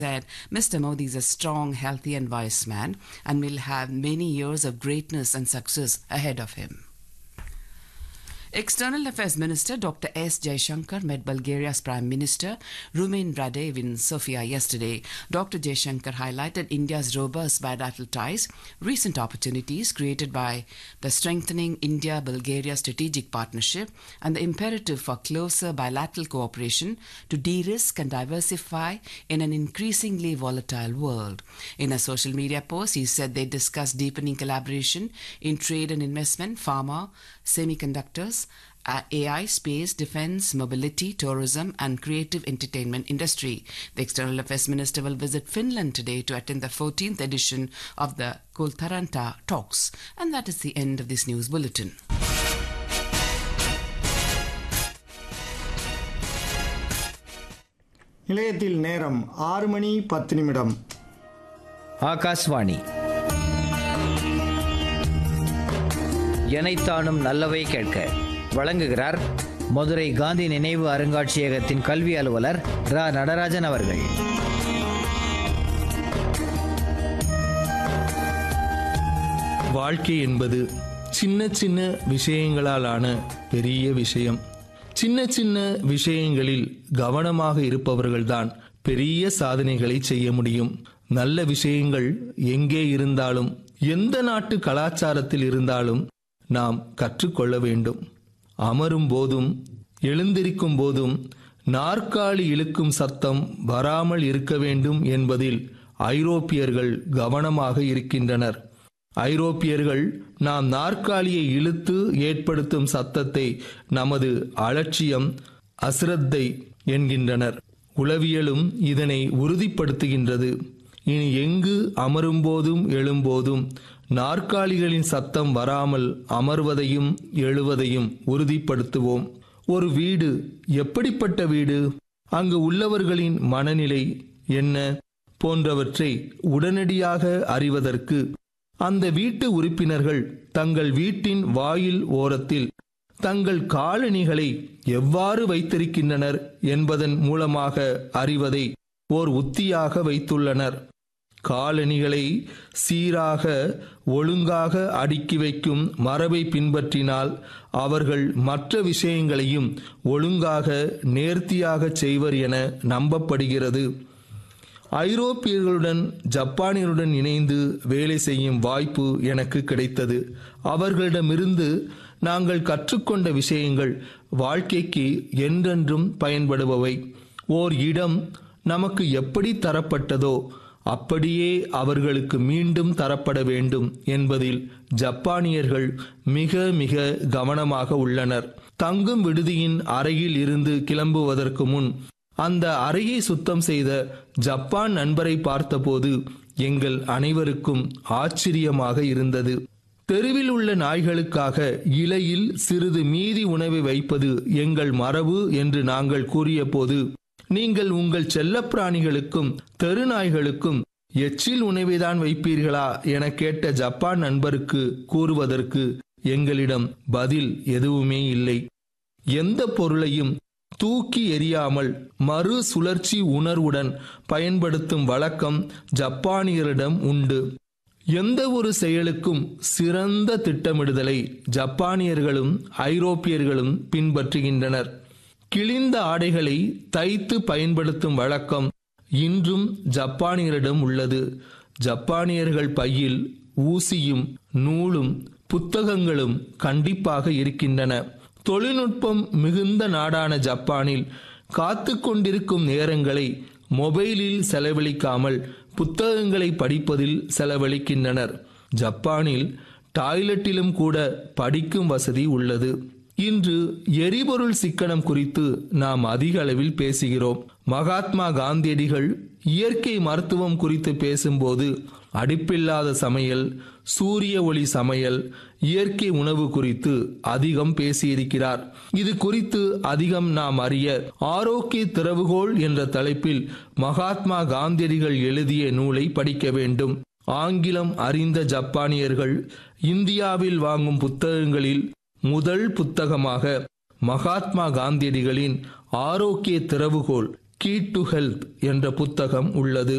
said Mr. Modi is a strong, healthy, and wise man and will have many years of greatness and success ahead of him. External Affairs Minister Dr. S. Jaishankar met Bulgaria's Prime Minister Rumen Radev in Sofia yesterday. Dr. Jaishankar highlighted India's robust bilateral ties, recent opportunities created by the strengthening India Bulgaria strategic partnership, and the imperative for closer bilateral cooperation to de risk and diversify in an increasingly volatile world. In a social media post, he said they discussed deepening collaboration in trade and investment, pharma, semiconductors, uh, AI, space, defense, mobility, tourism, and creative entertainment industry. The External Affairs Minister will visit Finland today to attend the 14th edition of the Kultaranta Talks. And that is the end of this news bulletin. நிலையத்தில் நேரம் ஆறு மணி பத்து நிமிடம் ஆகாஷ்வாணி எனைத்தானும் நல்லவை கேட்க வழங்குகிறார் மதுரை காந்தி நினைவு அருங்காட்சியகத்தின் கல்வி அலுவலர் ரா நடராஜன் அவர்கள் வாழ்க்கை என்பது சின்ன சின்ன விஷயங்களால் ஆன பெரிய விஷயம் சின்ன சின்ன விஷயங்களில் கவனமாக இருப்பவர்கள்தான் பெரிய சாதனைகளை செய்ய முடியும் நல்ல விஷயங்கள் எங்கே இருந்தாலும் எந்த நாட்டு கலாச்சாரத்தில் இருந்தாலும் நாம் கற்றுக்கொள்ள வேண்டும் அமரும் போதும் எழுந்திருக்கும் போதும் நாற்காலி இழுக்கும் சத்தம் வராமல் இருக்க வேண்டும் என்பதில் ஐரோப்பியர்கள் கவனமாக இருக்கின்றனர் ஐரோப்பியர்கள் நாம் நாற்காலியை இழுத்து ஏற்படுத்தும் சத்தத்தை நமது அலட்சியம் அசிரத்தை என்கின்றனர் உளவியலும் இதனை உறுதிப்படுத்துகின்றது இனி எங்கு அமரும்போதும் எழும்போதும் நாற்காலிகளின் சத்தம் வராமல் அமர்வதையும் எழுவதையும் உறுதிப்படுத்துவோம் ஒரு வீடு எப்படிப்பட்ட வீடு அங்கு உள்ளவர்களின் மனநிலை என்ன போன்றவற்றை உடனடியாக அறிவதற்கு அந்த வீட்டு உறுப்பினர்கள் தங்கள் வீட்டின் வாயில் ஓரத்தில் தங்கள் காலணிகளை எவ்வாறு வைத்திருக்கின்றனர் என்பதன் மூலமாக அறிவதை ஓர் உத்தியாக வைத்துள்ளனர் காலணிகளை சீராக ஒழுங்காக அடுக்கி வைக்கும் மரபை பின்பற்றினால் அவர்கள் மற்ற விஷயங்களையும் ஒழுங்காக நேர்த்தியாக செய்வர் என நம்பப்படுகிறது ஐரோப்பியர்களுடன் ஜப்பானியருடன் இணைந்து வேலை செய்யும் வாய்ப்பு எனக்கு கிடைத்தது அவர்களிடமிருந்து நாங்கள் கற்றுக்கொண்ட விஷயங்கள் வாழ்க்கைக்கு என்றென்றும் பயன்படுபவை ஓர் இடம் நமக்கு எப்படி தரப்பட்டதோ அப்படியே அவர்களுக்கு மீண்டும் தரப்பட வேண்டும் என்பதில் ஜப்பானியர்கள் மிக மிக கவனமாக உள்ளனர் தங்கும் விடுதியின் அறையில் இருந்து கிளம்புவதற்கு முன் அந்த அறையை சுத்தம் செய்த ஜப்பான் நண்பரை பார்த்தபோது எங்கள் அனைவருக்கும் ஆச்சரியமாக இருந்தது தெருவில் உள்ள நாய்களுக்காக இலையில் சிறிது மீதி உணவை வைப்பது எங்கள் மரபு என்று நாங்கள் கூறியபோது நீங்கள் உங்கள் செல்லப்பிராணிகளுக்கும் தெரு நாய்களுக்கும் எச்சில் உணவைதான் வைப்பீர்களா என கேட்ட ஜப்பான் நண்பருக்கு கூறுவதற்கு எங்களிடம் பதில் எதுவுமே இல்லை எந்த பொருளையும் தூக்கி எறியாமல் மறு சுழற்சி உணர்வுடன் பயன்படுத்தும் வழக்கம் ஜப்பானியரிடம் உண்டு எந்த ஒரு செயலுக்கும் சிறந்த திட்டமிடுதலை ஜப்பானியர்களும் ஐரோப்பியர்களும் பின்பற்றுகின்றனர் கிழிந்த ஆடைகளை தைத்து பயன்படுத்தும் வழக்கம் இன்றும் ஜப்பானியரிடம் உள்ளது ஜப்பானியர்கள் பையில் ஊசியும் நூலும் புத்தகங்களும் கண்டிப்பாக இருக்கின்றன தொழில்நுட்பம் மிகுந்த நாடான ஜப்பானில் காத்து கொண்டிருக்கும் நேரங்களை மொபைலில் செலவழிக்காமல் புத்தகங்களை படிப்பதில் செலவழிக்கின்றனர் ஜப்பானில் டாய்லெட்டிலும் கூட படிக்கும் வசதி உள்ளது இன்று எரிபொருள் சிக்கனம் குறித்து நாம் அதிக அளவில் பேசுகிறோம் மகாத்மா காந்தியடிகள் இயற்கை மருத்துவம் குறித்து பேசும்போது அடுப்பில்லாத சமையல் சூரிய ஒளி சமையல் இயற்கை உணவு குறித்து அதிகம் பேசியிருக்கிறார் இது குறித்து அதிகம் நாம் அறிய ஆரோக்கிய திறவுகோல் என்ற தலைப்பில் மகாத்மா காந்தியடிகள் எழுதிய நூலை படிக்க வேண்டும் ஆங்கிலம் அறிந்த ஜப்பானியர்கள் இந்தியாவில் வாங்கும் புத்தகங்களில் முதல் புத்தகமாக மகாத்மா காந்தியடிகளின் ஆரோக்கிய திறவுகோல் கீ டு ஹெல்த் என்ற புத்தகம் உள்ளது